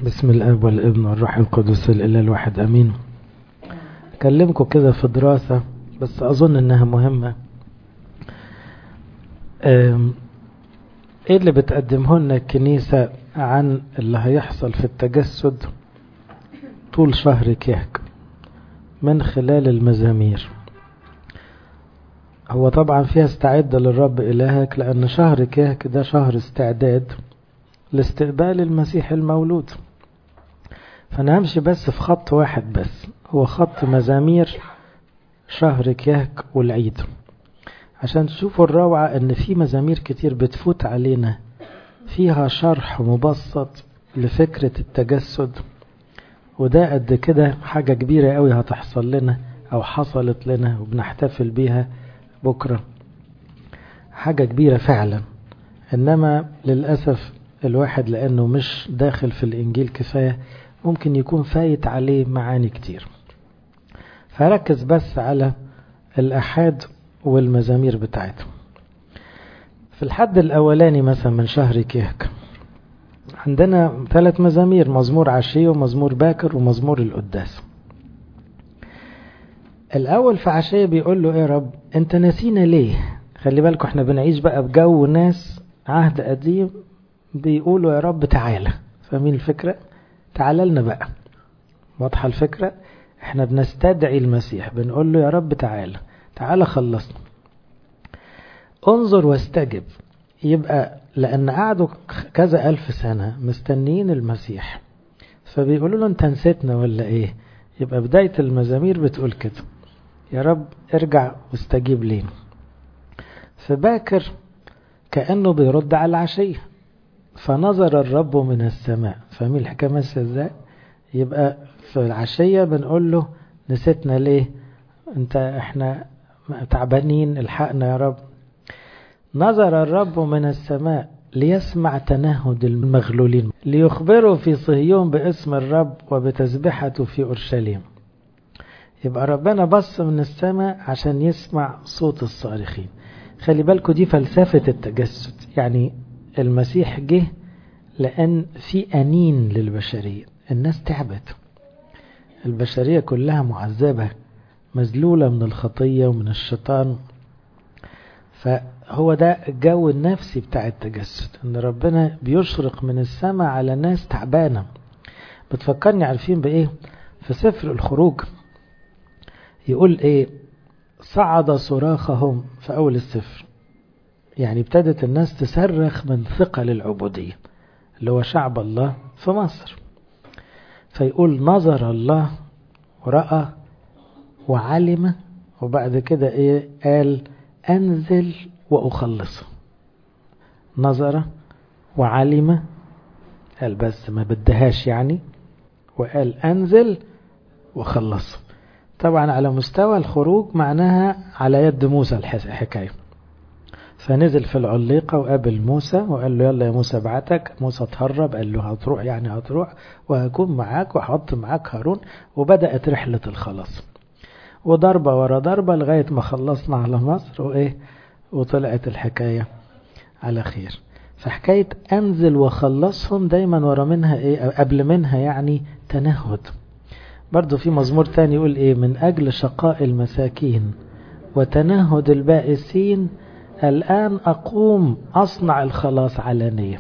بسم الاب والابن والروح القدس الاله الواحد امين اكلمكم كده في دراسة بس اظن انها مهمة ايه اللي بتقدمه لنا الكنيسة عن اللي هيحصل في التجسد طول شهر كيهك من خلال المزامير هو طبعا فيها استعد للرب إلهك لأن شهر كيهك ده شهر استعداد لاستقبال المسيح المولود فأنا همشي بس في خط واحد بس هو خط مزامير شهر كيهك والعيد عشان تشوفوا الروعة ان في مزامير كتير بتفوت علينا فيها شرح مبسط لفكرة التجسد وده قد كده حاجة كبيرة قوي هتحصل لنا او حصلت لنا وبنحتفل بيها بكرة حاجة كبيرة فعلا انما للأسف الواحد لانه مش داخل في الانجيل كفاية ممكن يكون فايت عليه معاني كتير فركز بس على الأحاد والمزامير بتاعته في الحد الأولاني مثلا من شهر كيهك عندنا ثلاث مزامير مزمور عشية ومزمور باكر ومزمور القداس الأول في عشية بيقول له إيه يا رب أنت نسينا ليه خلي بالكم احنا بنعيش بقى بجو ناس عهد قديم بيقولوا يا رب تعالى فاهمين الفكرة تعالى لنا بقى واضحة الفكرة احنا بنستدعي المسيح بنقول له يا رب تعالى تعالى خلصنا انظر واستجب يبقى لأن قعدوا كذا ألف سنة مستنيين المسيح فبيقولوا له انت نسيتنا ولا ايه يبقى بداية المزامير بتقول كده يا رب ارجع واستجيب لينا فباكر كأنه بيرد على العشية فنظر الرب من السماء فاهمين الحكاية ماشية ازاي يبقى في العشية بنقول له نسيتنا ليه انت احنا تعبانين الحقنا يا رب نظر الرب من السماء ليسمع تنهد المغلولين ليخبروا في صهيون باسم الرب وبتسبحته في أورشليم يبقى ربنا بص من السماء عشان يسمع صوت الصارخين خلي بالكوا دي فلسفة التجسد يعني المسيح جه لأن في أنين للبشرية الناس تعبت البشرية كلها معذبة مذلولة من الخطية ومن الشيطان فهو ده الجو النفسي بتاع التجسد ان ربنا بيشرق من السماء على ناس تعبانة بتفكرني عارفين بايه في سفر الخروج يقول ايه صعد صراخهم في اول السفر يعني ابتدت الناس تصرخ من ثقل العبودية اللي هو شعب الله في مصر فيقول نظر الله ورأى وعلم وبعد كده ايه قال انزل واخلصه نظر وعلم قال بس ما بدهاش يعني وقال انزل وخلصه طبعا على مستوى الخروج معناها على يد موسى الحكايه فنزل في العليقة وقابل موسى وقال له يلا يا موسى بعتك موسى تهرب قال له هتروح يعني هتروح وهكون معاك وهحط معاك هارون وبدأت رحلة الخلاص وضربة ورا ضربة لغاية ما خلصنا على مصر وإيه وطلعت الحكاية على خير فحكاية أنزل وخلصهم دايما ورا منها إيه قبل منها يعني تنهد برضو في مزمور تاني يقول إيه من أجل شقاء المساكين وتنهد البائسين الآن أقوم أصنع الخلاص علانية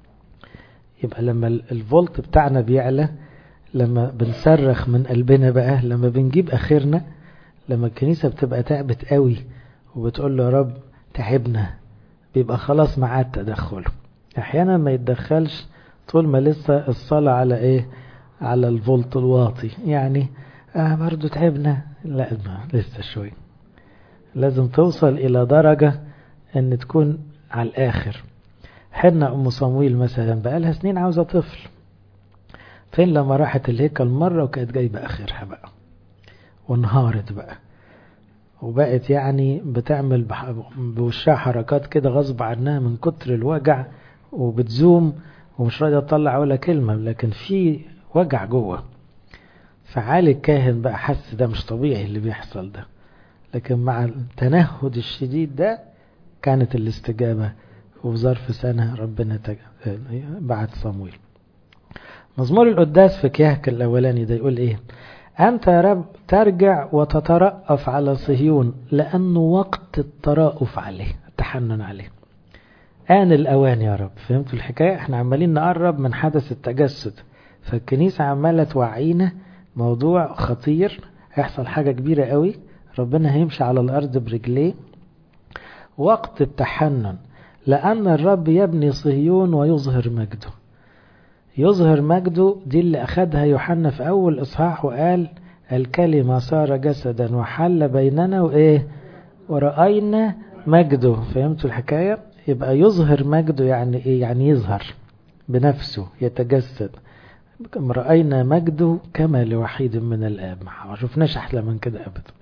يبقى لما الفولت بتاعنا بيعلى لما بنصرخ من قلبنا بقى لما بنجيب آخرنا لما الكنيسة بتبقى تعبت قوي وبتقول له يا رب تعبنا بيبقى خلاص معاد تدخله أحيانا ما يتدخلش طول ما لسه الصلاة على إيه على الفولت الواطي يعني آه برضو تعبنا لا لسه شوي لازم توصل إلى درجة ان تكون على الاخر حنا ام صمويل مثلا بقى لها سنين عاوزه طفل فين لما راحت الهيكل مره وكانت جايبه اخرها بقى وانهارت بقى وبقت يعني بتعمل بوشها حركات كده غصب عنها من كتر الوجع وبتزوم ومش راضيه تطلع ولا كلمه لكن في وجع جوه فعالي الكاهن بقى حس ده مش طبيعي اللي بيحصل ده لكن مع التنهد الشديد ده كانت الاستجابة وفي ظرف سنة ربنا بعت صمويل مزمور القداس في كيهك الأولاني ده يقول إيه أنت يا رب ترجع وتترأف على صهيون لأنه وقت الترأف عليه التحنن عليه آن الأوان يا رب فهمتوا الحكاية احنا عمالين نقرب من حدث التجسد فالكنيسة عمالة توعينا موضوع خطير هيحصل حاجة كبيرة قوي ربنا هيمشي على الأرض برجليه وقت التحنن لأن الرب يبني صهيون ويظهر مجده يظهر مجده دي اللي أخدها يوحنا في أول إصحاح وقال الكلمة صار جسدا وحل بيننا وإيه ورأينا مجده فهمتوا الحكاية يبقى يظهر مجده يعني إيه يعني يظهر بنفسه يتجسد رأينا مجده كما لوحيد من الآب ما شفناش أحلى من كده أبدا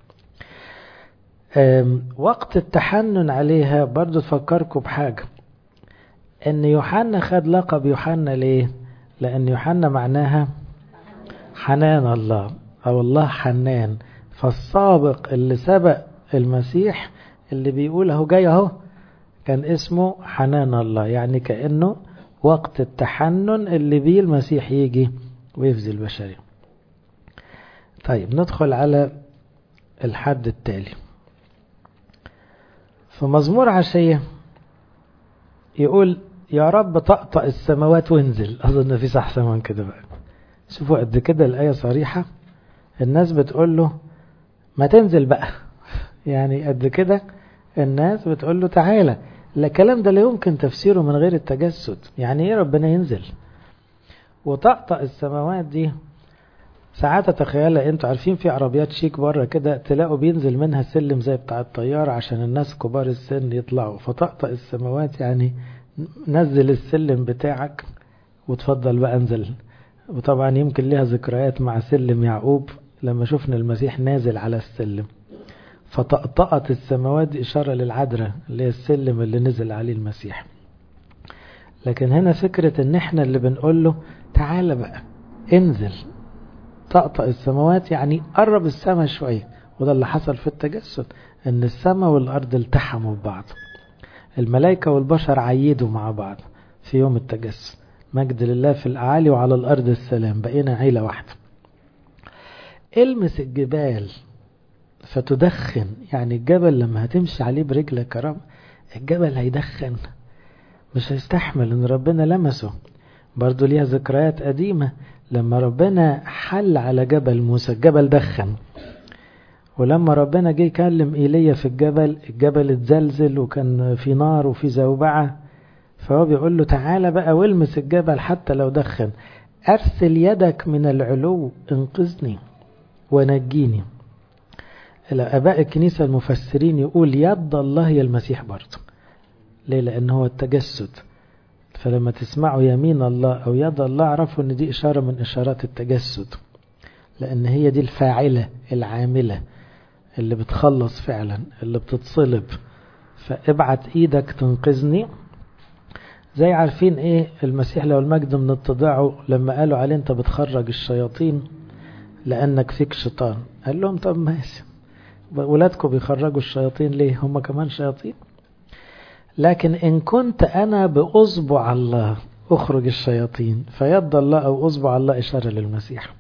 وقت التحنن عليها برضو تفكركم بحاجة ان يوحنا خد لقب يوحنا ليه لان يوحنا معناها حنان الله او الله حنان فالسابق اللي سبق المسيح اللي بيقول اهو جاي اهو كان اسمه حنان الله يعني كأنه وقت التحنن اللي بيه المسيح يجي ويفزي البشرية طيب ندخل على الحد التالي في مزمور عشية يقول يا رب طقطق السماوات وانزل أظن في صح من كده بقى شوفوا قد كده الآية صريحة الناس بتقول له ما تنزل بقى يعني قد كده الناس بتقول له تعالى الكلام ده لا يمكن تفسيره من غير التجسد يعني ايه ربنا ينزل وطقطق السماوات دي ساعات اتخيلها انتوا عارفين في عربيات شيك بره كده تلاقوا بينزل منها سلم زي بتاع الطيارة عشان الناس كبار السن يطلعوا فطقطق السماوات يعني نزل السلم بتاعك وتفضل بقى انزل وطبعا يمكن ليها ذكريات مع سلم يعقوب لما شفنا المسيح نازل على السلم فطقطقت السماوات دي إشارة للعذراء اللي هي السلم اللي نزل عليه المسيح لكن هنا فكرة ان احنا اللي بنقول له تعالى بقى انزل طقطق السماوات يعني قرب السماء شوية وده اللي حصل في التجسد ان السماء والارض التحموا ببعض الملائكة والبشر عيدوا مع بعض في يوم التجسد مجد لله في الأعالي وعلى الأرض السلام بقينا عيلة واحدة المس الجبال فتدخن يعني الجبل لما هتمشي عليه برجلك يا رب الجبل هيدخن مش هيستحمل ان ربنا لمسه برضو ليها ذكريات قديمة لما ربنا حل على جبل موسى الجبل دخن ولما ربنا جه يكلم ايليا في الجبل الجبل اتزلزل وكان في نار وفي زوبعة فهو بيقول له تعالى بقى والمس الجبل حتى لو دخن ارسل يدك من العلو انقذني ونجيني اباء الكنيسة المفسرين يقول يد الله هي المسيح برضه ليه لان هو التجسد فلما تسمعوا يمين الله او يد الله اعرفوا ان دي اشارة من اشارات التجسد لان هي دي الفاعلة العاملة اللي بتخلص فعلا اللي بتتصلب فابعت ايدك تنقذني زي عارفين ايه المسيح لو المجد من اتضاعه لما قالوا عليه انت بتخرج الشياطين لانك فيك شيطان قال لهم طب ماشي ولادكم بيخرجوا الشياطين ليه هم كمان شياطين لكن إن كنت أنا بأصبع الله أخرج الشياطين فيد الله أو أصبع الله إشارة للمسيح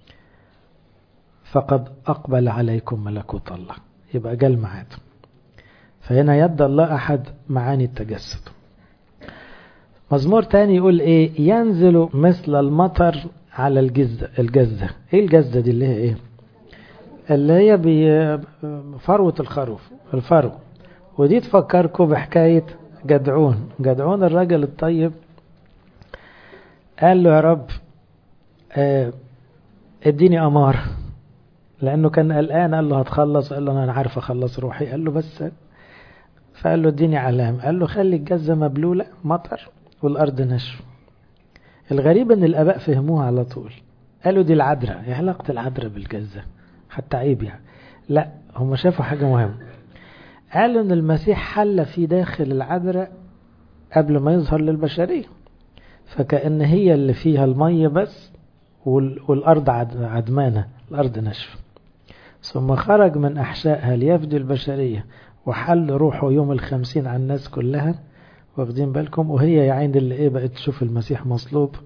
فقد أقبل عليكم ملكوت الله يبقى جاء الميعاد فهنا يد الله أحد معاني التجسد مزمور تاني يقول إيه ينزل مثل المطر على الجزة الجزة إيه الجزة دي اللي هي إيه اللي هي بفروة الخروف الفرو ودي تفكركم بحكاية جدعون جدعون الراجل الطيب قال له يا رب اه اديني أمار لأنه كان قلقان قال له هتخلص قال له أنا عارف أخلص روحي قال له بس فقال له اديني علام قال له خلي الجزة مبلولة مطر والأرض نشف الغريب ان الآباء فهموها على طول قالوا دي العذراء ايه علاقة العذراء بالجزة حتى عيب يعني لا هم شافوا حاجة مهمة قالوا ان المسيح حل في داخل العذراء قبل ما يظهر للبشرية فكأن هي اللي فيها المية بس والأرض عدمانة الأرض نشف ثم خرج من أحشائها ليفدي البشرية وحل روحه يوم الخمسين على الناس كلها واخدين بالكم وهي يا عين اللي ايه بقت تشوف المسيح مصلوب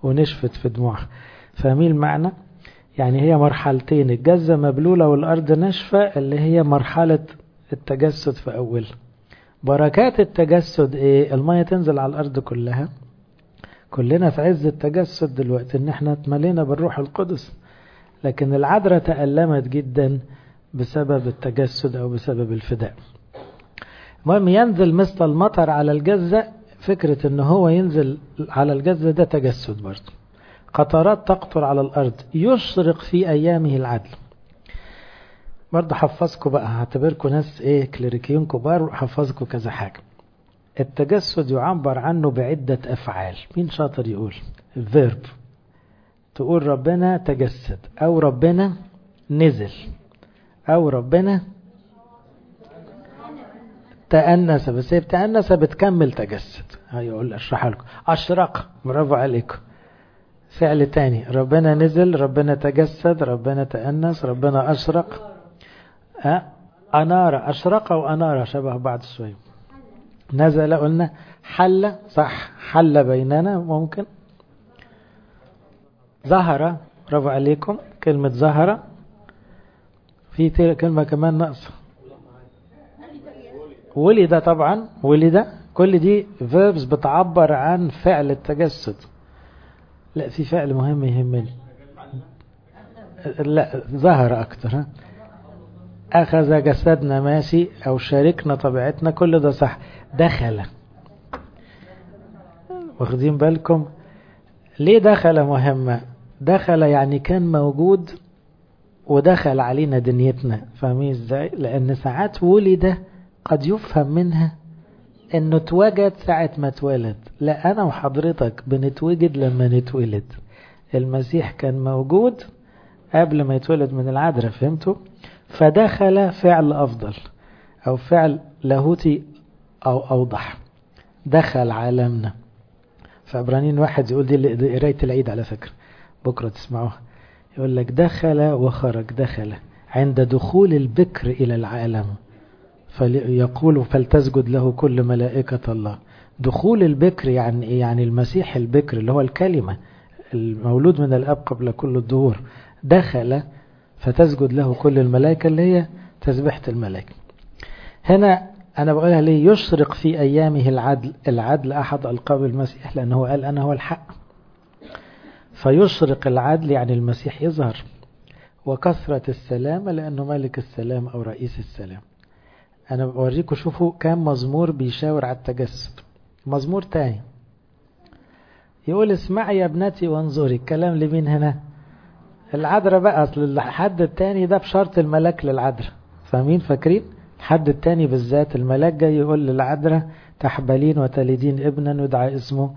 ونشفت في دموعها فاهمين المعنى يعني هي مرحلتين الجزة مبلولة والأرض ناشفة اللي هي مرحلة التجسد في أول بركات التجسد إيه المية تنزل على الأرض كلها كلنا في عز التجسد دلوقتي إن احنا اتملينا بالروح القدس لكن العذراء تألمت جدا بسبب التجسد أو بسبب الفداء المهم ينزل مثل المطر على الجزة فكرة ان هو ينزل على الجزة ده تجسد برضه قطرات تقطر على الأرض يشرق في أيامه العدل برضه حفظكم بقى هعتبركم ناس ايه كليريكيون كبار وحفظكم كذا حاجة التجسد يعبر عنه بعدة أفعال مين شاطر يقول الفيرب تقول ربنا تجسد أو ربنا نزل أو ربنا تأنس بس هي تأنس بتكمل تجسد هيقول اشرح لكم أشرق برافو عليكم فعل تاني ربنا نزل ربنا تجسد ربنا تأنس ربنا أشرق أه؟ أنار أشرق وأنار شبه بعض شوية نزل قلنا حل صح حل بيننا ممكن ظهر برافو عليكم كلمة ظهر في كلمة كمان ناقصة ولد طبعا ولد كل دي verbs بتعبر عن فعل التجسد لا في فعل مهم يهمني لا ظهر أكتر ها أخذ جسدنا ماشي أو شاركنا طبيعتنا كل ده صح دخل واخدين بالكم ليه دخل مهمة دخل يعني كان موجود ودخل علينا دنيتنا فاهمين ازاي لأن ساعات ولد قد يفهم منها انه اتوجد ساعة ما اتولد لا انا وحضرتك بنتوجد لما نتولد المسيح كان موجود قبل ما يتولد من العذراء فهمتوا فدخل فعل افضل او فعل لاهوتي او اوضح دخل عالمنا فعبرانيين واحد يقول دي قراية العيد على فكرة بكرة تسمعوها يقول لك دخل وخرج دخل عند دخول البكر إلى العالم فيقول فلتسجد له كل ملائكة الله دخول البكر يعني إيه؟ يعني المسيح البكر اللي هو الكلمة المولود من الأب قبل كل الدهور دخل فتسجد له كل الملائكة اللي هي تسبحة الملائكة هنا أنا بقولها ليه يشرق في أيامه العدل العدل أحد ألقاب المسيح لأنه قال أنا هو الحق فيشرق العدل يعني المسيح يظهر وكثرة السلام لأنه ملك السلام أو رئيس السلام أنا بوريكم شوفوا كام مزمور بيشاور على التجسد مزمور تاني يقول اسمعي يا ابنتي وانظري الكلام لمين هنا العذراء بقى اصل الحد التاني ده بشرط الملاك للعذراء فاهمين فاكرين الحد التاني بالذات الملاك جاي يقول للعذراء تحبلين وتلدين ابنا يدعى اسمه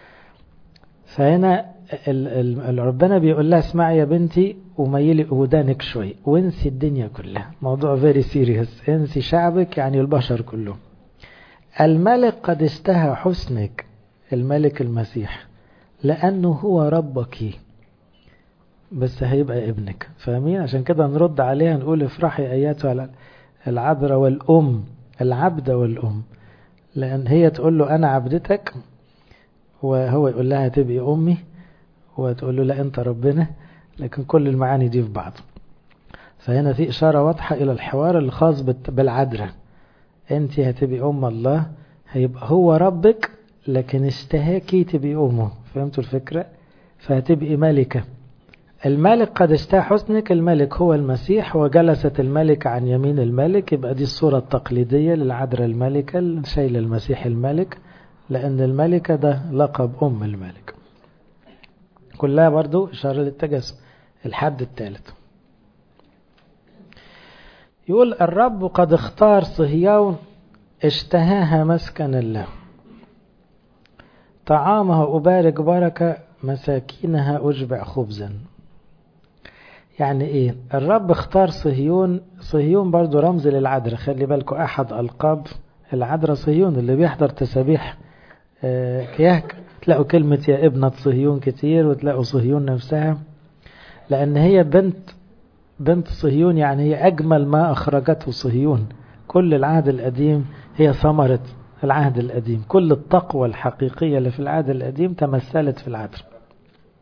فهنا ربنا بيقول لها اسمعي يا بنتي وميلي ودانك شوي وانسي الدنيا كلها موضوع فيري سيريس انسي شعبك يعني البشر كلهم الملك قد اشتهى حسنك الملك المسيح لأنه هو ربك بس هيبقى ابنك فاهمين عشان كده نرد عليها نقول افرحي اياتها العذراء والأم العبد والأم لأن هي تقول له أنا عبدتك وهو يقول لها تبقي أمي وتقول له لا أنت ربنا لكن كل المعاني دي في بعض فهنا في إشارة واضحة إلى الحوار الخاص بالعذراء أنت هتبقي أم الله هيبقى هو ربك لكن اشتهاكي تبقي أمه فهمتوا الفكرة فهتبقي ملكة الملك قد اشتهى حسنك الملك هو المسيح وجلست الملك عن يمين الملك يبقى دي الصورة التقليدية للعذراء الملكة شايل المسيح الملك لأن الملكة ده لقب أم الملك كلها برضو إشارة للتجسد الحد الثالث يقول الرب قد اختار صهيون اشتهاها مسكن الله طعامها أبارك بركة مساكينها أشبع خبزا يعني ايه الرب اختار صهيون صهيون برضو رمز للعذراء خلي بالكم احد القاب العذراء صهيون اللي بيحضر تسابيح اه كياك تلاقوا كلمة يا ابنة صهيون كتير وتلاقوا صهيون نفسها لان هي بنت بنت صهيون يعني هي اجمل ما اخرجته صهيون كل العهد القديم هي ثمرة العهد القديم كل التقوى الحقيقية اللي في العهد القديم تمثلت في العذراء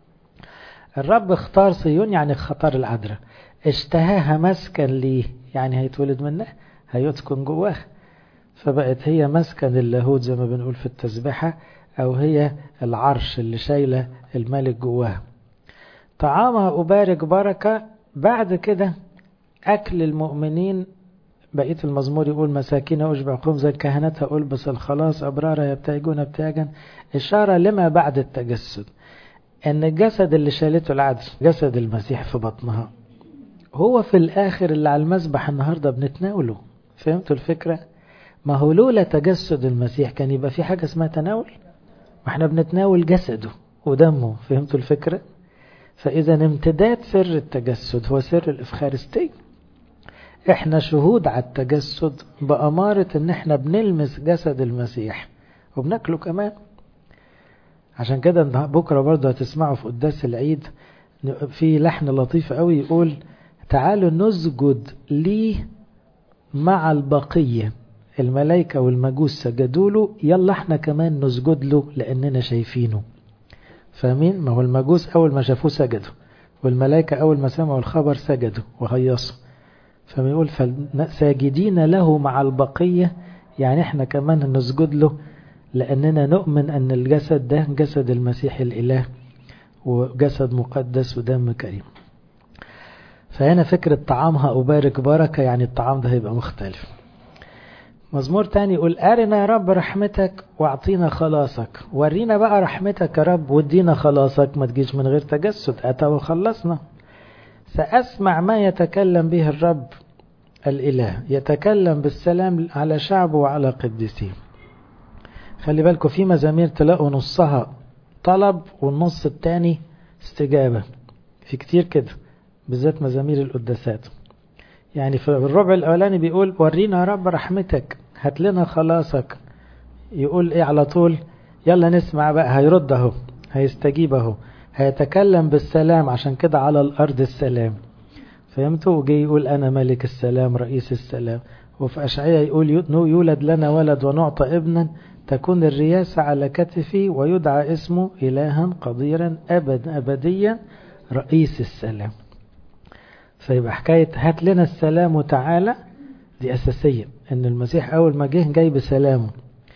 الرب اختار صيون يعني اختار العذراء اشتهاها مسكن ليه يعني هيتولد منها هيسكن جواه فبقت هي مسكن اللاهوت زي ما بنقول في التسبيحة أو هي العرش اللي شايلة الملك جواها طعامها أبارك بركة بعد كده أكل المؤمنين بقية المزمور يقول مساكين أشبع خبزا كهنتها ألبس الخلاص أبرارا يبتهجون ابتهاجا إشارة لما بعد التجسد أن الجسد اللي شالته العدل جسد المسيح في بطنها هو في الآخر اللي على المذبح النهاردة بنتناوله فهمتوا الفكرة؟ ما هو لولا تجسد المسيح كان يبقى في حاجة اسمها تناول ما احنا بنتناول جسده ودمه فهمتوا الفكرة؟ فإذا امتداد سر التجسد هو سر الإفخارستية احنا شهود على التجسد بأمارة ان احنا بنلمس جسد المسيح وبناكله كمان عشان كده بكرة برضه هتسمعوا في قداس العيد في لحن لطيف قوي يقول تعالوا نسجد ليه مع البقية الملائكة والمجوس سجدوا له يلا احنا كمان نسجد له لأننا شايفينه فاهمين ما هو المجوس أول ما شافوه سجدوا والملائكة أول ما سمعوا الخبر سجدوا وهيصوا فما يقول ساجدين له مع البقية يعني احنا كمان نسجد له لأننا نؤمن أن الجسد ده جسد المسيح الإله وجسد مقدس ودم كريم فهنا فكرة طعامها أبارك بركة يعني الطعام ده هيبقى مختلف مزمور تاني يقول أرنا يا رب رحمتك واعطينا خلاصك ورينا بقى رحمتك يا رب وادينا خلاصك ما تجيش من غير تجسد أتى وخلصنا سأسمع ما يتكلم به الرب الإله يتكلم بالسلام على شعبه وعلى قديسيه خلي بالكم في مزامير تلاقوا نصها طلب والنص التاني استجابة في كتير كده بالذات مزامير القداسات يعني في الربع الأولاني بيقول ورينا يا رب رحمتك هات لنا خلاصك يقول ايه على طول يلا نسمع بقى هيرد اهو هيستجيب اهو هيتكلم بالسلام عشان كده على الأرض السلام فهمتوا وجي يقول أنا ملك السلام رئيس السلام وفي أشعية يقول يولد لنا ولد ونعطى ابنا تكون الرياسة على كتفي ويدعى اسمه إلها قديرا أبد أبديا رئيس السلام فيبقى حكاية هات لنا السلام وتعالى دي أساسية إن المسيح أول ما جه جاي بسلامه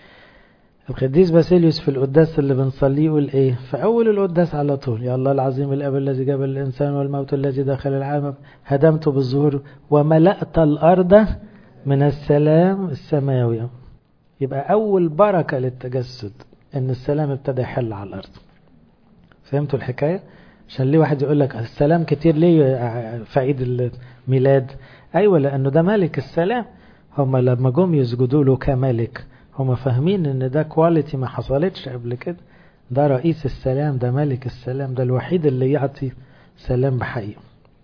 القديس باسيليوس في القداس اللي بنصليه يقول ايه في اول القداس على طول يا الله العظيم الاب الذي جاب الانسان والموت الذي دخل العالم هدمت بالظهور وملأت الارض من السلام السماوي يبقى اول بركة للتجسد ان السلام ابتدى يحل على الارض فهمتوا الحكاية عشان ليه واحد يقول لك السلام كتير ليه في عيد الميلاد ايوه لانه ده ملك السلام هم لما جم يسجدوا له كملك هم فاهمين ان ده كواليتي ما حصلتش قبل كده ده رئيس السلام ده ملك السلام ده الوحيد اللي يعطي سلام بحقيقة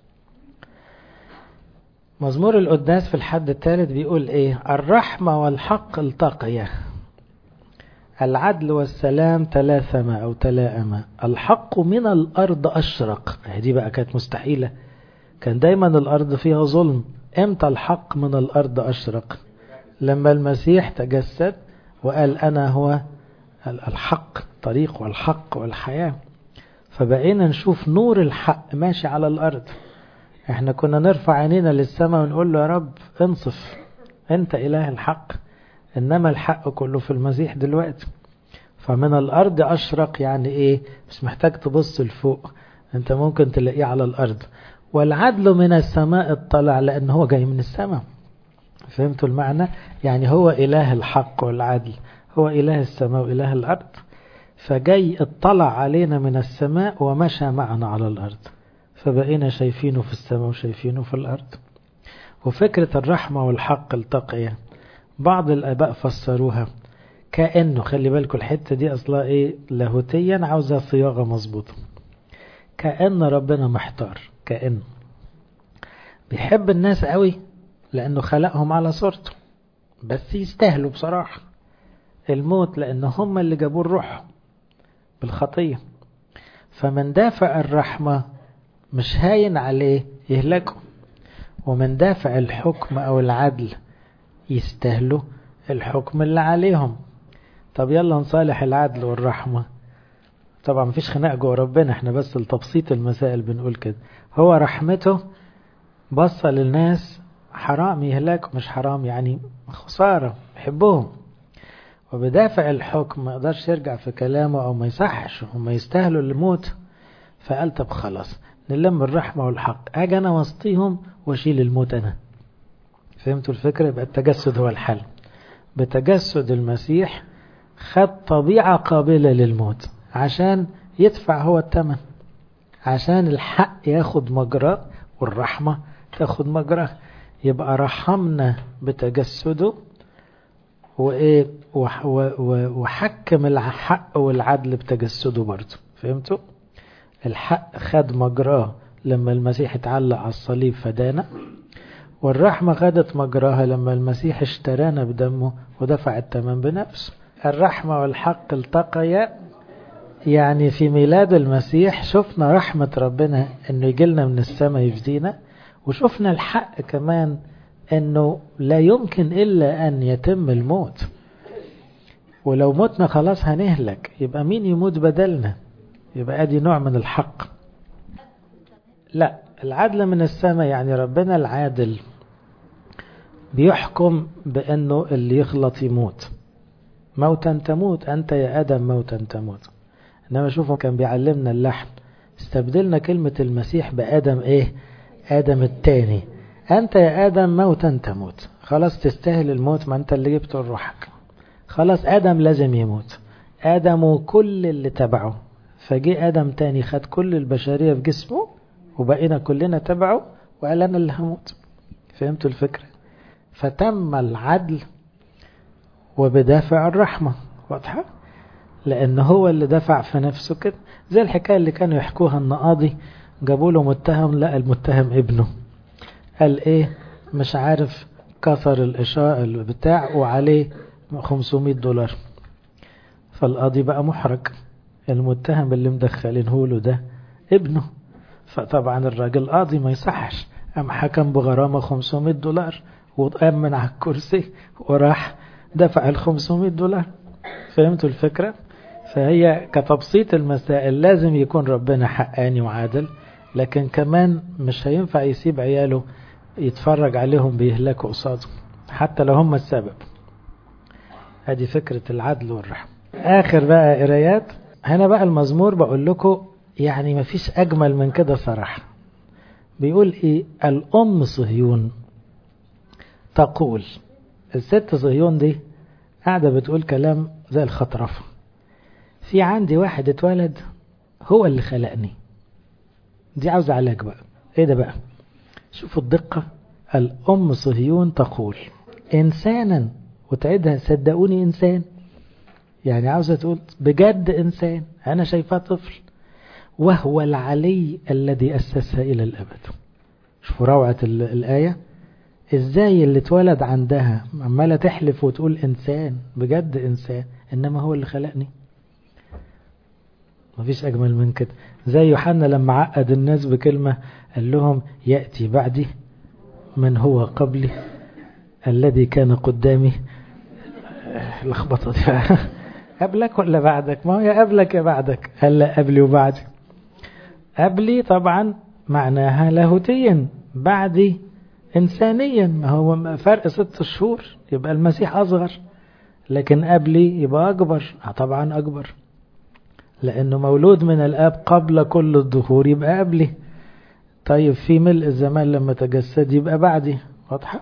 مزمور القداس في الحد الثالث بيقول ايه الرحمة والحق التقيا العدل والسلام تلاثما او تلاءما الحق من الارض اشرق دي بقى كانت مستحيلة كان دايما الارض فيها ظلم امتى الحق من الارض اشرق لما المسيح تجسد وقال أنا هو الحق طريق والحق والحياة فبقينا نشوف نور الحق ماشي على الأرض احنا كنا نرفع عينينا للسماء ونقول له يا رب انصف انت إله الحق إنما الحق كله في المسيح دلوقتي فمن الأرض أشرق يعني إيه مش محتاج تبص لفوق أنت ممكن تلاقيه على الأرض والعدل من السماء اطلع لأن هو جاي من السماء فهمتوا المعنى يعني هو إله الحق والعدل هو إله السماء وإله الأرض فجاي اطلع علينا من السماء ومشى معنا على الأرض فبقينا شايفينه في السماء وشايفينه في الأرض وفكرة الرحمة والحق التقية بعض الآباء فسروها كأنه خلي بالكم الحتة دي أصلا إيه لاهوتيا عاوزة صياغة مظبوطة كأن ربنا محتار كأن بيحب الناس قوي لأنه خلقهم على صورته بس يستاهلوا بصراحة الموت لأن هم اللي جابوا الروح بالخطية فمن دافع الرحمة مش هاين عليه يهلكوا ومن دافع الحكم أو العدل يستاهلوا الحكم اللي عليهم طب يلا نصالح العدل والرحمة طبعا مفيش خناق جوه ربنا احنا بس لتبسيط المسائل بنقول كده هو رحمته بص للناس حرام يهلك مش حرام يعني خسارة يحبهم وبدافع الحكم ما يقدرش يرجع في كلامه او ما يصحش وما يستاهلوا الموت فقال طب خلاص نلم الرحمة والحق اجي انا وسطيهم واشيل الموت انا فهمتوا الفكرة يبقى التجسد هو الحل بتجسد المسيح خد طبيعة قابلة للموت عشان يدفع هو الثمن عشان الحق ياخد مجراه والرحمة تاخد مجراه يبقى رحمنا بتجسده وايه وحكم الحق والعدل بتجسده برضه فهمتوا الحق خد مجراه لما المسيح اتعلق على الصليب فدانا والرحمة خدت مجراها لما المسيح اشترانا بدمه ودفع الثمن بنفسه الرحمة والحق التقيا يعني في ميلاد المسيح شفنا رحمة ربنا انه يجيلنا من السماء يفدينا وشفنا الحق كمان انه لا يمكن الا ان يتم الموت ولو متنا خلاص هنهلك يبقى مين يموت بدلنا يبقى ادي نوع من الحق لا العدل من السماء يعني ربنا العادل بيحكم بانه اللي يغلط يموت موتا تموت انت يا ادم موتا تموت انما شوفوا كان بيعلمنا اللحن استبدلنا كلمة المسيح بآدم ايه آدم التاني أنت يا آدم موتا تموت خلاص تستاهل الموت ما أنت اللي جبته لروحك خلاص آدم لازم يموت آدم وكل اللي تبعه فجي آدم تاني خد كل البشرية في جسمه وبقينا كلنا تبعه وقال أنا اللي هموت فهمتوا الفكرة فتم العدل وبدافع الرحمة واضحة لأن هو اللي دفع في نفسه كده زي الحكاية اللي كانوا يحكوها النقاضي جابوا له متهم لقى المتهم ابنه قال ايه مش عارف كسر الإشاء بتاع وعليه 500 دولار فالقاضي بقى محرج المتهم اللي مدخلينه له ده ابنه فطبعا الراجل قاضي ما يصحش قام حكم بغرامة 500 دولار وقام من على الكرسي وراح دفع ال 500 دولار فهمتوا الفكرة فهي كتبسيط المسائل لازم يكون ربنا حقاني وعادل لكن كمان مش هينفع يسيب عياله يتفرج عليهم بيهلكوا قصاده حتى لو هم السبب هذه فكرة العدل والرحمة آخر بقى قرايات هنا بقى المزمور بقول لكم يعني مفيش أجمل من كده صراحة بيقول إيه الأم صهيون تقول الست صهيون دي قاعدة بتقول كلام زي الخطرفة في عندي واحد اتولد هو اللي خلقني دي عاوز علاج بقى ايه ده بقى شوفوا الدقة الأم صهيون تقول إنسانا وتعيدها صدقوني إنسان يعني عاوزة تقول بجد إنسان أنا شايفاه طفل وهو العلي الذي أسسها إلى الأبد شوفوا روعة الآية إزاي اللي اتولد عندها عمالة تحلف وتقول إنسان بجد إنسان إنما هو اللي خلقني مفيش أجمل من كده زي يوحنا لما عقد الناس بكلمة قال لهم يأتي بعدي من هو قبلي الذي كان قدامي لخبطة دي قبلك ولا بعدك ما هو يا قبلك يا بعدك قال لا قبلي وبعدي قبلي طبعا معناها لاهوتيا بعدي إنسانيا ما هو فرق ست شهور يبقى المسيح أصغر لكن قبلي يبقى أكبر طبعا أكبر لأنه مولود من الآب قبل كل الظهور يبقى قبلي طيب في ملء الزمان لما تجسد يبقى بعدي واضحة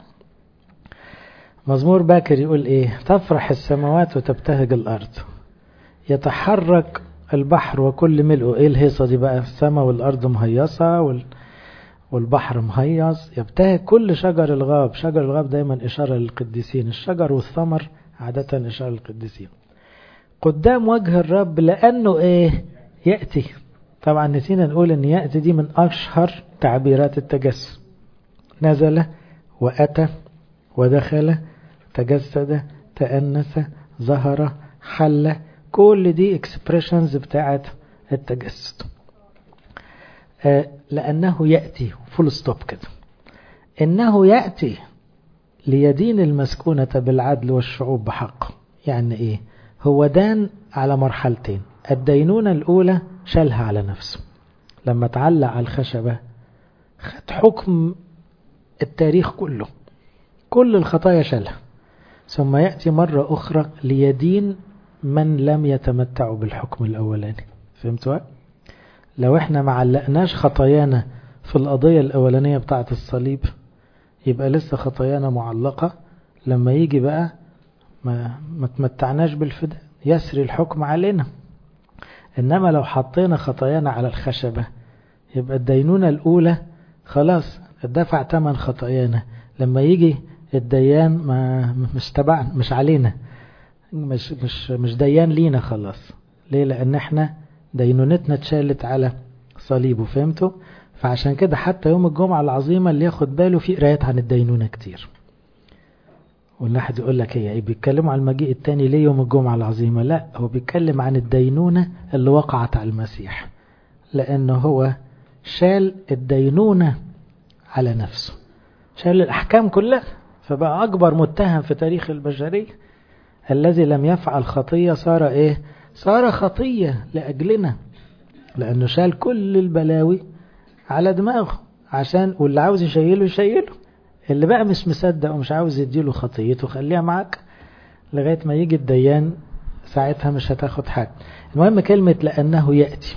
مزمور باكر يقول ايه تفرح السماوات وتبتهج الأرض يتحرك البحر وكل ملئه ايه الهيصة دي بقى السماء والأرض مهيصة وال... والبحر مهيص يبتهج كل شجر الغاب شجر الغاب دايما إشارة للقديسين الشجر والثمر عادة إشارة للقديسين قدام وجه الرب لأنه إيه يأتي طبعا نسينا نقول أن يأتي دي من أشهر تعبيرات التجسد نزل وأتى ودخل تجسد تأنس ظهر حل كل دي اكسبريشنز بتاعت التجسد آه لأنه يأتي فول ستوب كده إنه يأتي ليدين المسكونة بالعدل والشعوب بحق يعني إيه هو دان على مرحلتين الدينونة الأولى شالها على نفسه لما تعلق على الخشبة خد حكم التاريخ كله كل الخطايا شالها ثم يأتي مرة أخرى ليدين من لم يتمتعوا بالحكم الأولاني فهمتوا؟ لو احنا ما علقناش خطايانا في القضية الأولانية بتاعة الصليب يبقى لسه خطايانا معلقة لما يجي بقى ما, ما تمتعناش بالفداء يسري الحكم علينا إنما لو حطينا خطايانا على الخشبة يبقى الدينونة الأولى خلاص دفع ثمن خطايانا لما يجي الديان ما مش تبعنا مش علينا مش مش مش ديان لينا خلاص ليه لأن احنا دينونتنا اتشالت على صليبه فهمتوا فعشان كده حتى يوم الجمعة العظيمة اللي ياخد باله في قرايات عن الدينونة كتير والواحد يقول لك هي ايه بيتكلموا عن المجيء التاني ليه يوم الجمعة العظيمة لا هو بيتكلم عن الدينونة اللي وقعت على المسيح لأنه هو شال الدينونة على نفسه شال الأحكام كلها فبقى أكبر متهم في تاريخ البشرية الذي لم يفعل خطية صار إيه صار خطية لأجلنا لأنه شال كل البلاوي على دماغه عشان واللي عاوز يشيله يشيله اللي بقى مش مصدق ومش عاوز يديله خطيته خليها معاك لغاية ما يجي الديان ساعتها مش هتاخد حاجة المهم كلمة لأنه يأتي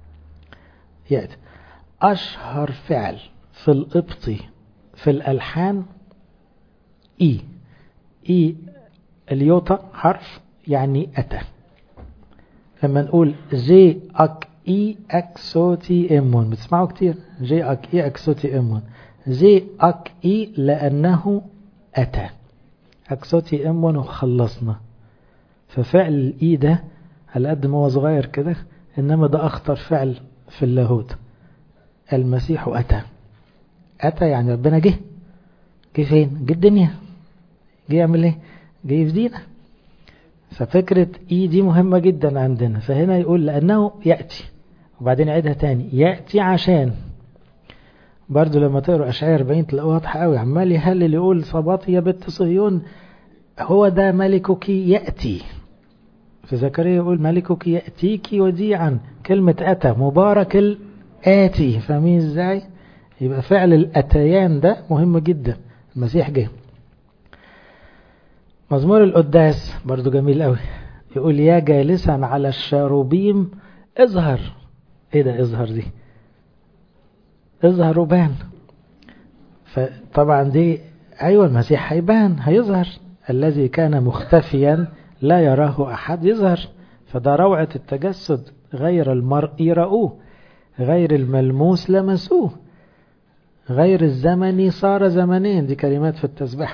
يأتي أشهر فعل في القبطي في الألحان إي إي اليوتا حرف يعني أتى لما نقول جي أك إي أك صوتي إمون بتسمعوا كتير جي أك إي أك صوتي إمون جي أك إي لأنه أتى أك صوتي إمون وخلصنا ففعل الإي ده على قد ما هو صغير كده إنما ده أخطر فعل في اللاهوت المسيح أتى أتى يعني ربنا جه جه فين؟ جه الدنيا جه يعمل ايه؟ جه يفدينا ففكرة إي دي مهمة جدا عندنا فهنا يقول لأنه يأتي وبعدين يعيدها تاني يأتي عشان برضو لما تقرأ أشعية 40 تلاقوها واضحة قوي عمال يهلل يقول صباطي يا بنت صهيون هو ده ملكك يأتي في زكريا يقول ملكك يأتيك وديعا كلمة أتى مبارك الآتي فاهمين ازاي يبقى فعل الأتيان ده مهم جدا المسيح جه مزمور القداس برضو جميل قوي يقول يا جالسا على الشاروبيم اظهر ايه ده اظهر دي اظهر وبان فطبعا دي ايوه المسيح هيبان هيظهر الذي كان مختفيا لا يراه احد يظهر فده روعة التجسد غير المرء رأوه غير الملموس لمسوه غير الزمني صار زمنين دي كلمات في التسبيح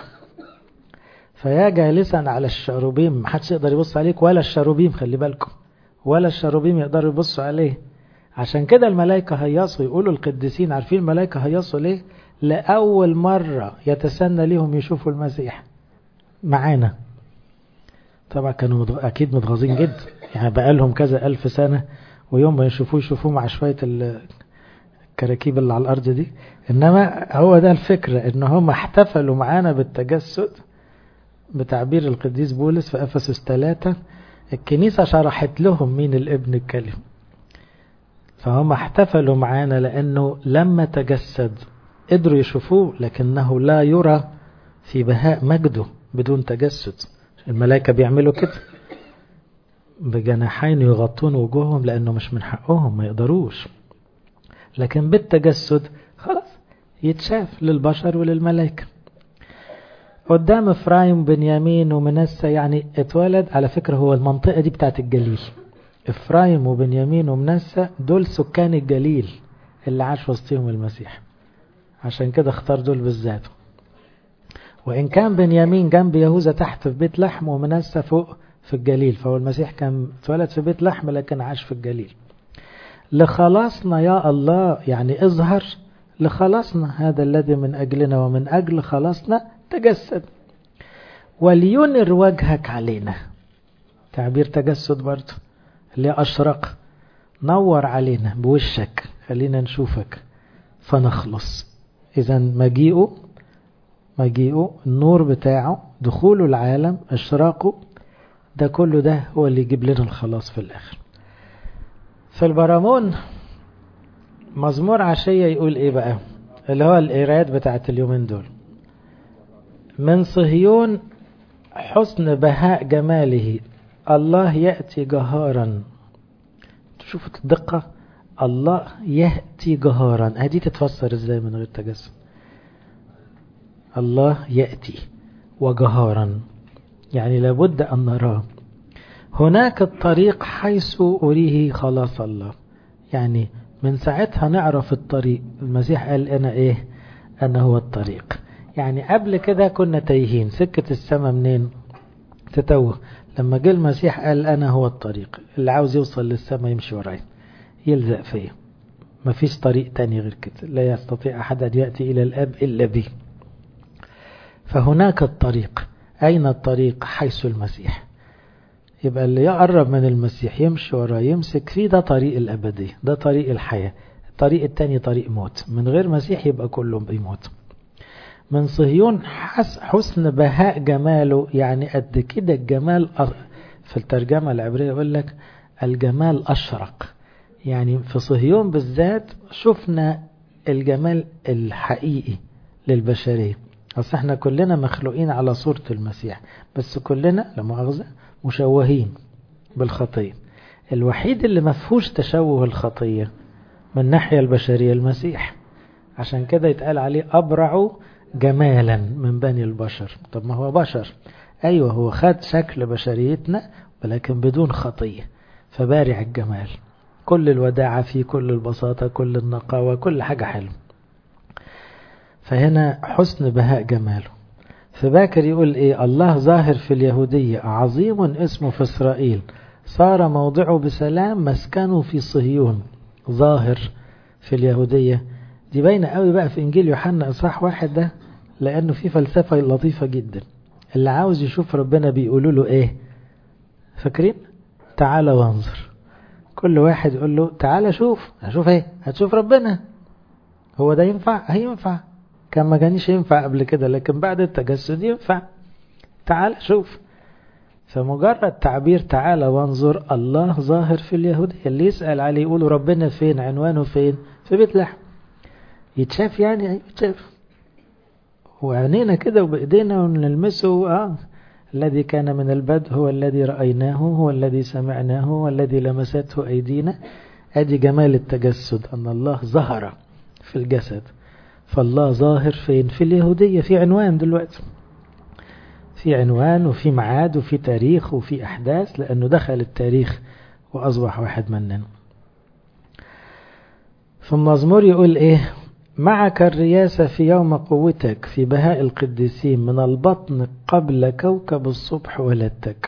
فيا جالسا على الشاروبيم محدش يقدر يبص عليك ولا الشاروبيم خلي بالكم ولا الشاروبيم يقدروا يبصوا عليه عشان كده الملائكة هيصوا يقولوا القديسين عارفين الملائكة هيصوا ليه لأول مرة يتسنى ليهم يشوفوا المسيح معانا طبعا كانوا مدغ... أكيد متغاظين جدا يعني بقى لهم كذا ألف سنة ويوم ما يشوفوه يشوفوه مع شوية الكراكيب اللي على الأرض دي إنما هو ده الفكرة إن هم احتفلوا معانا بالتجسد بتعبير القديس بولس في أفسس 3 الكنيسة شرحت لهم مين الابن الكلم فهم احتفلوا معانا لأنه لما تجسد قدروا يشوفوه لكنه لا يرى في بهاء مجده بدون تجسد الملائكة بيعملوا كده بجناحين يغطون وجوههم لأنه مش من حقهم ما يقدروش لكن بالتجسد خلاص يتشاف للبشر وللملائكة قدام افرايم بنيامين ومنسى يعني اتولد على فكرة هو المنطقة دي بتاعت الجليل افرايم وبنيامين ومنسى دول سكان الجليل اللي عاش وسطهم المسيح عشان كده اختار دول بالذات وإن كان بنيامين جنب يهوذا تحت في بيت لحم ومنسى فوق في الجليل فهو المسيح كان اتولد في بيت لحم لكن عاش في الجليل لخلاصنا يا الله يعني اظهر لخلاصنا هذا الذي من أجلنا ومن أجل خلاصنا تجسد ولينر وجهك علينا تعبير تجسد برضه اللي أشرق نور علينا بوشك خلينا نشوفك فنخلص إذا مجيئه مجيئه النور بتاعه دخوله العالم إشراقه ده كله ده هو اللي يجيب لنا الخلاص في الآخر في البرامون مزمور عشية يقول ايه بقى اللي هو القرايات بتاعت اليومين دول من صهيون حسن بهاء جماله الله يأتي جهارا شوفوا الدقة الله يأتي جهارا هذه تتفسر ازاي من غير تجسد الله يأتي وجهارا يعني لابد أن نراه هناك الطريق حيث أريه خلاص الله يعني من ساعتها نعرف الطريق المسيح قال أنا إيه أنا هو الطريق يعني قبل كده كنا تايهين سكة السماء منين تتوه لما جه المسيح قال أنا هو الطريق اللي عاوز يوصل للسماء يمشي وراي يلزق فيه مفيش طريق تاني غير كده لا يستطيع أحد أن يأتي إلى الأب إلا به فهناك الطريق أين الطريق حيث المسيح يبقى اللي يقرب من المسيح يمشي وراه يمسك فيه ده طريق الأبدية ده طريق الحياة الطريق التاني طريق موت من غير مسيح يبقى كله بيموت من صهيون حسن بهاء جماله يعني قد كده الجمال في الترجمة العبرية يقول لك الجمال أشرق يعني في صهيون بالذات شفنا الجمال الحقيقي للبشرية أصل احنا كلنا مخلوقين على صورة المسيح بس كلنا لمؤاخذة مشوهين بالخطية الوحيد اللي ما فيهوش تشوه الخطية من الناحية البشرية المسيح عشان كده يتقال عليه أبرع جمالا من بني البشر طب ما هو بشر أيوة هو خد شكل بشريتنا ولكن بدون خطية فبارع الجمال كل الوداعة فيه كل البساطة كل النقاوة كل حاجة حلوة فهنا حسن بهاء جماله فباكر يقول ايه الله ظاهر في اليهودية عظيم اسمه في اسرائيل صار موضعه بسلام مسكنه في صهيون ظاهر في اليهودية دي باينة قوي بقى في انجيل يوحنا اصحاح واحد ده لانه في فلسفة لطيفة جدا اللي عاوز يشوف ربنا بيقولوا له ايه فاكرين تعالى وانظر كل واحد يقول له تعالى شوف هشوف ايه هتشوف ربنا هو ده ينفع هينفع كان ما كانش ينفع قبل كده لكن بعد التجسد ينفع تعال شوف فمجرد تعبير تعالى وانظر الله ظاهر في اليهودية اللي يسأل عليه يقول ربنا فين عنوانه فين في بيت لحم يتشاف يعني ايوه يتشاف وعينينا كده وبايدينا ونلمسه اه الذي كان من البدء هو الذي رأيناه هو الذي سمعناه هو الذي لمسته أيدينا ادي جمال التجسد أن الله ظهر في الجسد فالله ظاهر فين في اليهودية في عنوان دلوقتي في عنوان وفي معاد وفي تاريخ وفي أحداث لأنه دخل التاريخ وأصبح واحد مننا ثم مزمور يقول إيه معك الرياسة في يوم قوتك في بهاء القديسين من البطن قبل كوكب الصبح ولدتك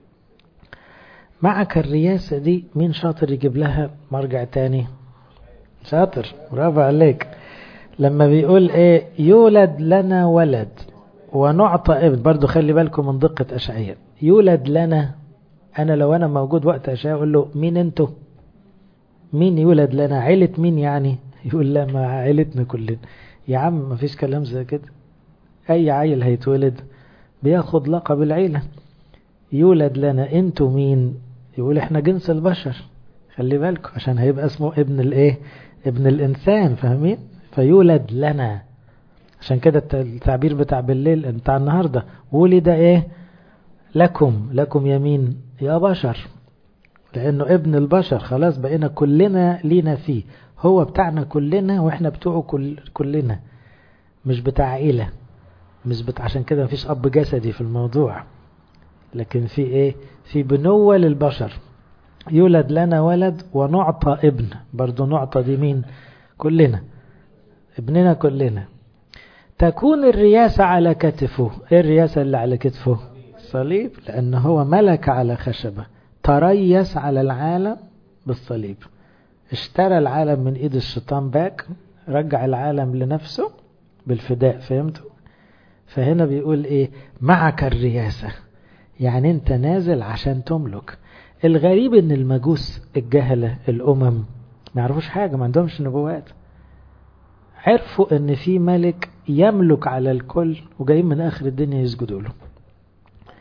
معك الرياسة دي مين شاطر يجيب لها مرجع تاني شاطر برافو عليك لما بيقول ايه يولد لنا ولد ونعطى ابن برضو خلي بالكم من دقة أشعية يولد لنا أنا لو أنا موجود وقت أشعية أقول له مين أنتوا مين يولد لنا عيلة مين يعني يقول لا ما عيلتنا كلنا يا عم ما فيش كلام زي كده أي عيل هيتولد بياخد لقب العيلة يولد لنا انتوا مين يقول احنا جنس البشر خلي بالكم عشان هيبقى اسمه ابن الايه ابن الانسان فاهمين فيولد لنا عشان كده التعبير بتاع بالليل بتاع النهاردة ولد ايه لكم لكم يمين يا بشر لانه ابن البشر خلاص بقينا كلنا لينا فيه هو بتاعنا كلنا واحنا بتوعه كل كلنا مش بتاع عيلة مش بتاع عشان كده مفيش اب جسدي في الموضوع لكن في ايه في بنوة للبشر يولد لنا ولد ونعطى ابن برضو نعطى دي مين كلنا ابننا كلنا تكون الرياسة على كتفه ايه الرياسة اللي على كتفه الصليب لأنه هو ملك على خشبة تريس على العالم بالصليب اشترى العالم من ايد الشيطان باك رجع العالم لنفسه بالفداء فهمتوا فهنا بيقول ايه معك الرياسة يعني انت نازل عشان تملك الغريب ان المجوس الجهلة الامم ما يعرفوش حاجة ما عندهمش نبوات عرفوا ان في ملك يملك على الكل وجايين من اخر الدنيا يسجدوا له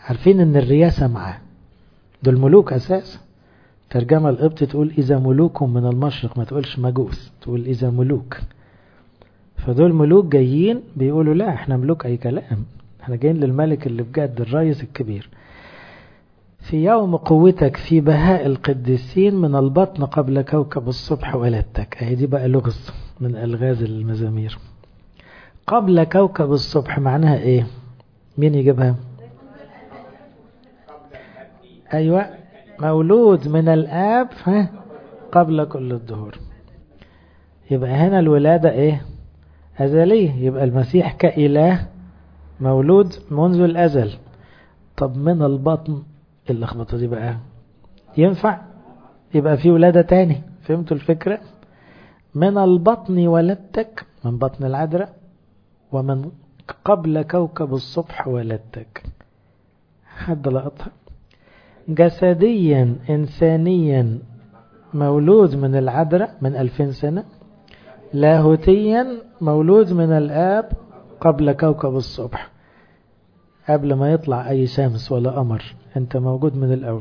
عارفين ان الرياسة معاه دول ملوك اساسا ترجمة القبط تقول اذا ملوك من المشرق ما تقولش مجوس تقول اذا ملوك فدول ملوك جايين بيقولوا لا احنا ملوك اي كلام احنا جايين للملك اللي بجد الرئيس الكبير في يوم قوتك في بهاء القديسين من البطن قبل كوكب الصبح ولدتك اهي دي بقى لغز من الغاز المزامير قبل كوكب الصبح معناها ايه مين يجيبها ايوه مولود من الاب ها قبل كل الدهور يبقى هنا الولادة ايه ازلية يبقى المسيح كإله مولود منذ الازل طب من البطن اللخبطة دي بقى ينفع يبقى في ولادة تاني فهمتوا الفكرة من البطن ولدتك من بطن العذراء ومن قبل كوكب الصبح ولدتك حد لقطها جسديا إنسانيا مولود من العذراء من ألفين سنة لاهوتيا مولود من الآب قبل كوكب الصبح قبل ما يطلع أي شمس ولا قمر أنت موجود من الأول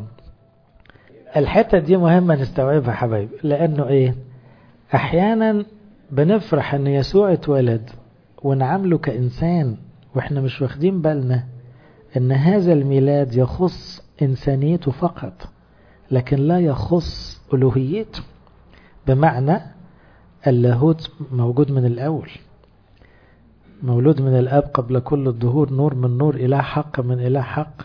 الحتة دي مهمة نستوعبها حبايب لأنه إيه أحيانا بنفرح أن يسوع اتولد ونعامله كإنسان وإحنا مش واخدين بالنا أن هذا الميلاد يخص إنسانيته فقط لكن لا يخص ألوهيته بمعنى اللاهوت موجود من الأول مولود من الآب قبل كل الظهور نور من نور إله حق من إله حق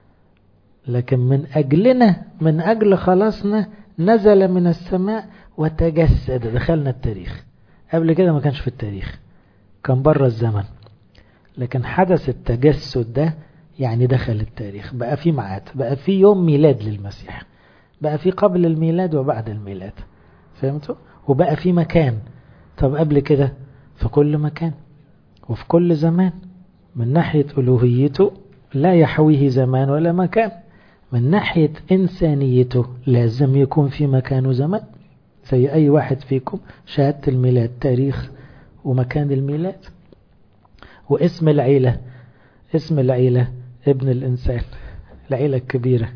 لكن من أجلنا من أجل خلاصنا نزل من السماء وتجسد دخلنا التاريخ قبل كده ما كانش في التاريخ كان بره الزمن لكن حدث التجسد ده يعني دخل التاريخ بقى في ميعاد بقى في يوم ميلاد للمسيح بقى في قبل الميلاد وبعد الميلاد فهمتوا وبقى في مكان طب قبل كده في كل مكان وفي كل زمان من ناحية ألوهيته لا يحويه زمان ولا مكان من ناحية إنسانيته لازم يكون في مكان وزمان زي أي واحد فيكم شهادة الميلاد تاريخ ومكان الميلاد واسم العيلة اسم العيلة ابن الإنسان العيلة الكبيرة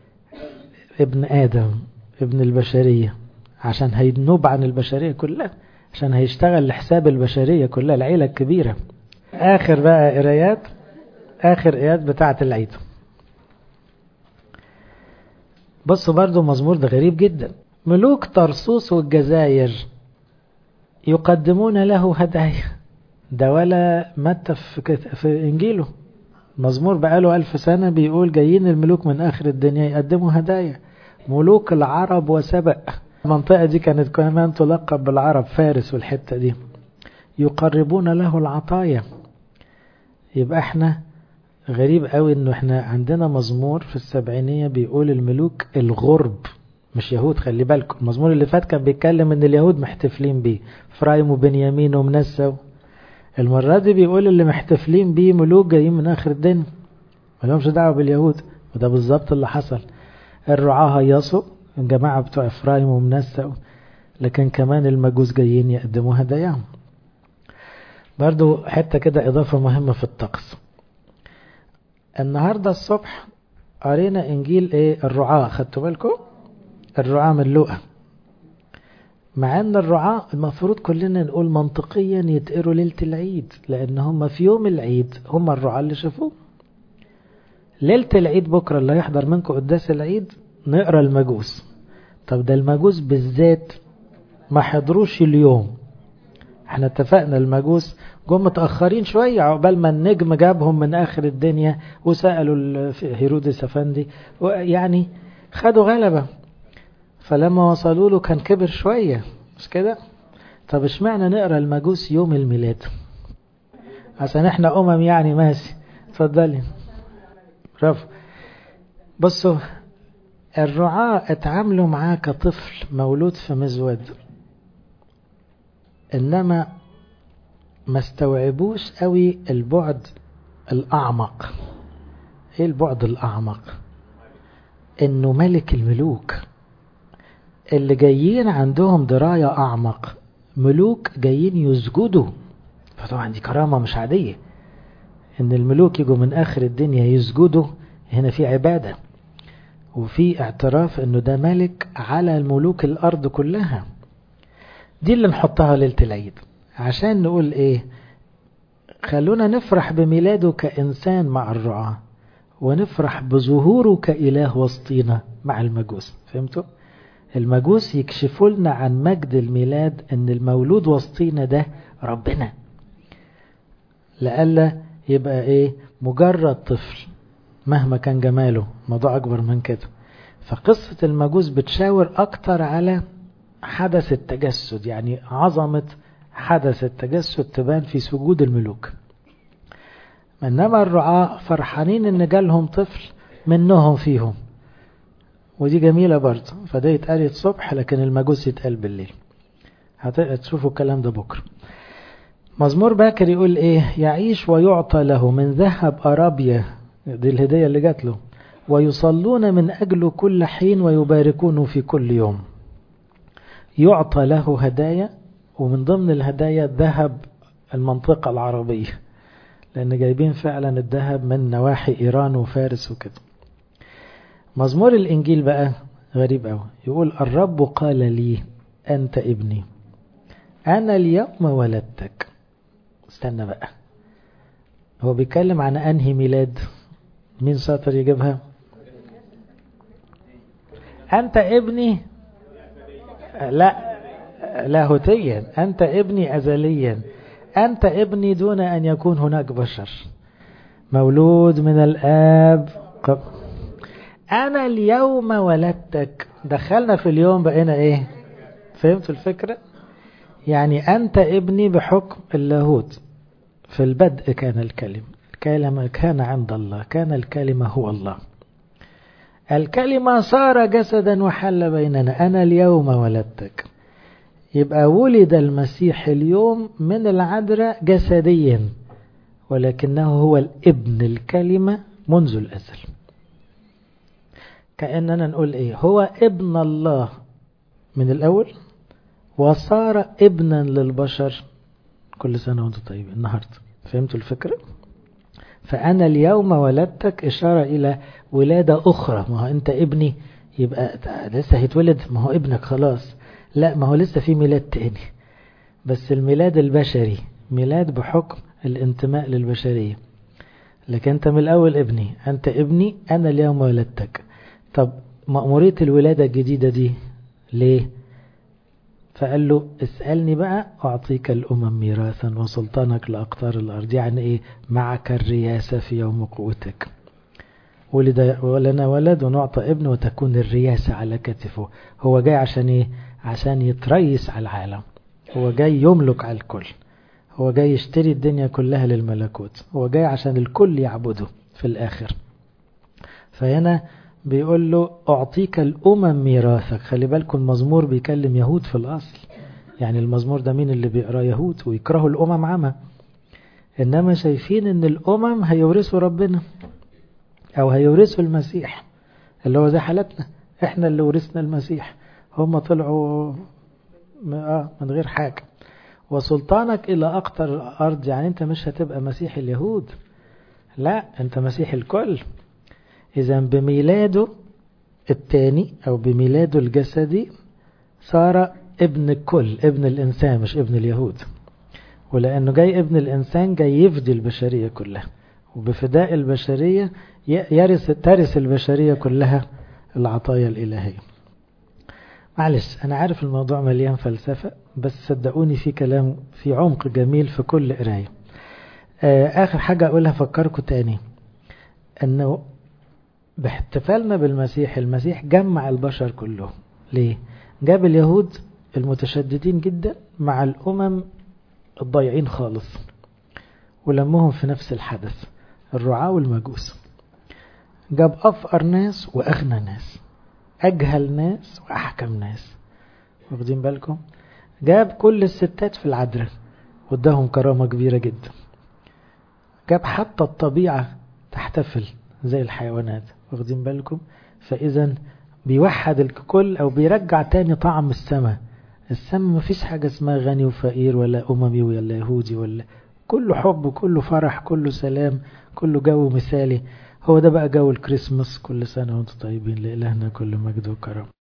ابن آدم ابن البشرية عشان هينوب عن البشرية كلها عشان هيشتغل لحساب البشرية كلها العيلة الكبيرة آخر بقى قرايات آخر آيات بتاعة العيد بصوا برضو مزمور ده غريب جدا ملوك طرسوس والجزائر يقدمون له هدايا ده ولا متى في, في إنجيله مزمور بقاله ألف سنة بيقول جايين الملوك من آخر الدنيا يقدموا هدايا ملوك العرب وسبأ المنطقة دي كانت كمان تلقب بالعرب فارس والحتة دي يقربون له العطايا يبقى احنا غريب قوي انه احنا عندنا مزمور في السبعينية بيقول الملوك الغرب مش يهود خلي بالكم المزمور اللي فات كان بيتكلم ان اليهود محتفلين بيه فرايم وبنيامين ومنسى المرة دي بيقول اللي محتفلين بيه ملوك جايين من اخر الدنيا ما لهمش دعوة باليهود وده بالظبط اللي حصل الرعاة هيصوا الجماعة بتوع افرايم ومنسى لكن كمان المجوس جايين يقدموا هداياهم برضو حتة كده إضافة مهمة في الطقس النهاردة الصبح قرينا إنجيل إيه الرعاة خدتوا بالكم الرعاة من لوقا مع أن الرعاة المفروض كلنا نقول منطقيا يتقروا ليلة العيد لأن هم في يوم العيد هم الرعاة اللي شافوه ليلة العيد بكرة اللي هيحضر منكم قداس العيد نقرا المجوس طب ده المجوس بالذات ما حضروش اليوم احنا اتفقنا المجوس جم متأخرين شوية عقبال ما النجم جابهم من آخر الدنيا وسألوا هيرودس أفندي يعني خدوا غلبة فلما وصلوا له كان كبر شوية مش كده طب اشمعنى نقرا المجوس يوم الميلاد عشان احنا أمم يعني ماشي اتفضلي برافو بصوا الرعاة اتعاملوا معاه كطفل مولود في مزود انما ما استوعبوش قوي البعد الاعمق ايه البعد الاعمق انه ملك الملوك اللي جايين عندهم دراية اعمق ملوك جايين يسجدوا فطبعا دي كرامة مش عادية ان الملوك يجوا من اخر الدنيا يسجدوا هنا في عبادة وفي اعتراف انه ده ملك على ملوك الارض كلها دي اللي نحطها ليلة العيد عشان نقول ايه خلونا نفرح بميلاده كإنسان مع الرعاة ونفرح بظهوره كإله وسطينا مع المجوس فهمتوا؟ المجوس يكشفوا لنا عن مجد الميلاد ان المولود وسطينا ده ربنا لألا يبقى ايه مجرد طفل مهما كان جماله موضوع اكبر من كده فقصة المجوس بتشاور اكتر على حدث التجسد يعني عظمة حدث التجسد تبان في سجود الملوك انما الرعاة فرحانين ان جالهم طفل منهم فيهم ودي جميلة برضه فده يتقال الصبح لكن المجوس يتقال بالليل هتشوفوا الكلام ده بكرة مزمور باكر يقول ايه يعيش ويعطى له من ذهب أرابيا دي الهدية اللي جات له ويصلون من أجله كل حين ويباركونه في كل يوم يعطى له هدايا ومن ضمن الهدايا ذهب المنطقة العربية لأن جايبين فعلا الذهب من نواحي إيران وفارس وكده مزمور الإنجيل بقى غريب أوي يقول الرب قال لي أنت ابني أنا اليوم ولدتك استنى بقى هو بيتكلم عن أنهي ميلاد مين ساطر يجيبها أنت ابني لا لاهوتيا أنت ابني أزليا أنت ابني دون أن يكون هناك بشر مولود من الآب قبل أنا اليوم ولدتك دخلنا في اليوم بقينا إيه فهمتوا الفكرة يعني أنت ابني بحكم اللاهوت في البدء كان الكلمة الكلمة كان عند الله كان الكلمة هو الله الكلمة صار جسدا وحل بيننا أنا اليوم ولدتك يبقى ولد المسيح اليوم من العذراء جسديا ولكنه هو الابن الكلمة منذ الأزل كأننا نقول إيه هو ابن الله من الأول وصار ابنا للبشر كل سنة وانتم طيبين النهاردة فهمتوا الفكرة فأنا اليوم ولدتك إشارة إلى ولادة أخرى ما هو أنت ابني يبقى لسه هيتولد ما هو ابنك خلاص لا ما هو لسه في ميلاد تاني بس الميلاد البشري ميلاد بحكم الانتماء للبشرية لكن أنت من الأول ابني أنت ابني أنا اليوم ولدتك طب مأمورية الولادة الجديدة دي ليه فقال له اسألني بقى أعطيك الأمم ميراثا وسلطانك لأقطار الأرض يعني إيه معك الرياسة في يوم قوتك ولد ولنا ولد ونعطى ابن وتكون الرياسة على كتفه هو جاي عشان إيه عشان يتريس على العالم هو جاي يملك على الكل هو جاي يشتري الدنيا كلها للملكوت هو جاي عشان الكل يعبده في الآخر فهنا بيقول له أعطيك الأمم ميراثك خلي بالكم المزمور بيكلم يهود في الأصل يعني المزمور ده مين اللي بيقرأ يهود ويكرهوا الأمم عامة إنما شايفين إن الأمم هيورثوا ربنا أو هيورثوا المسيح اللي هو زي حالتنا إحنا اللي ورثنا المسيح هم طلعوا من غير حاجة وسلطانك إلى أقطر الأرض يعني أنت مش هتبقى مسيح اليهود لا أنت مسيح الكل إذا بميلاده الثاني أو بميلاده الجسدي صار ابن الكل ابن الإنسان مش ابن اليهود ولأنه جاي ابن الإنسان جاي يفدي البشرية كلها وبفداء البشرية يرث ترث البشرية كلها العطايا الإلهية معلش أنا عارف الموضوع مليان فلسفة بس صدقوني في كلام في عمق جميل في كل قراية آخر حاجة أقولها فكركم تاني أنه باحتفالنا بالمسيح المسيح جمع البشر كلهم ليه جاب اليهود المتشددين جدا مع الأمم الضايعين خالص ولمهم في نفس الحدث الرعاة والمجوس جاب أفقر ناس وأغنى ناس أجهل ناس وأحكم ناس واخدين بالكم جاب كل الستات في العذراء واداهم كرامة كبيرة جدا جاب حتى الطبيعة تحتفل زي الحيوانات واخدين بالكم فإذا بيوحد الكل أو بيرجع تاني طعم السماء السماء ما فيش حاجة اسمها غني وفقير ولا أممي ولا يهودي ولا كله حب كله فرح كله سلام كله جو مثالي هو ده بقى جو الكريسماس كل سنة وانتم طيبين لإلهنا كل مجد وكرم